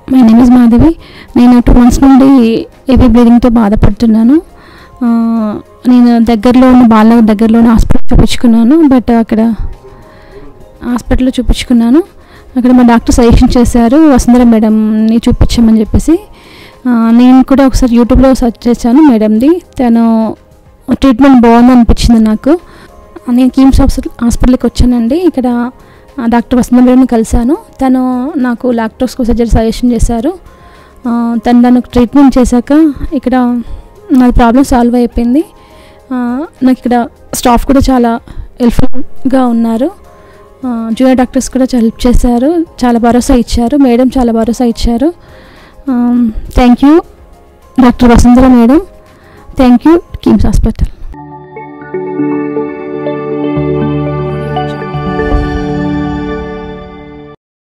my name is Madhavi నేను two months నుండి ఏపీ బ్లీడింగ్తో బాధపడుతున్నాను ఆ, నేను దగ్గరలో ఉన్న బాల దగ్గరలో ఉన్న హాస్పిటల్ చూపించుకున్నాను బట్ అక్కడ హాస్పిటల్లో చూపించుకున్నాను అక్కడ మా డాక్టర్ సజెషన్ చేశారు వసుంధర మేడంని చూపించమని చెప్పేసి ఆ, నేను కూడా ఒకసారి యూట్యూబ్లో సెర్చ్ చేశాను మేడంది తను ట్రీట్మెంట్ బాగుంది అనిపించింది నాకు నేను కీమ్స్ హాస్పిటల్ హాస్పిటల్కి వచ్చానండి ఇక్కడ ఆ, డాక్టర్ వసంత మేడంని కలిశాను తను నాకు లాక్టోస్కో సర్జరీ సజెషన్ చేశారు ఆ, తను దానికి ట్రీట్మెంట్ చేశాక ఇక్కడ నాది ప్రాబ్లం సాల్వ్ అయిపోయింది ఆ, నాకు ఇక్కడ స్టాఫ్ కూడా చాలా హెల్ప్ఫుల్గా ఉన్నారు ఆ, జూనియర్ డాక్టర్స్ కూడా చాలా హెల్ప్ చేశారు చాలా భరోసా ఇచ్చారు మేడం చాలా భరోసా ఇచ్చారు thank you doctor Vasundhara madam thank you KIMS hospital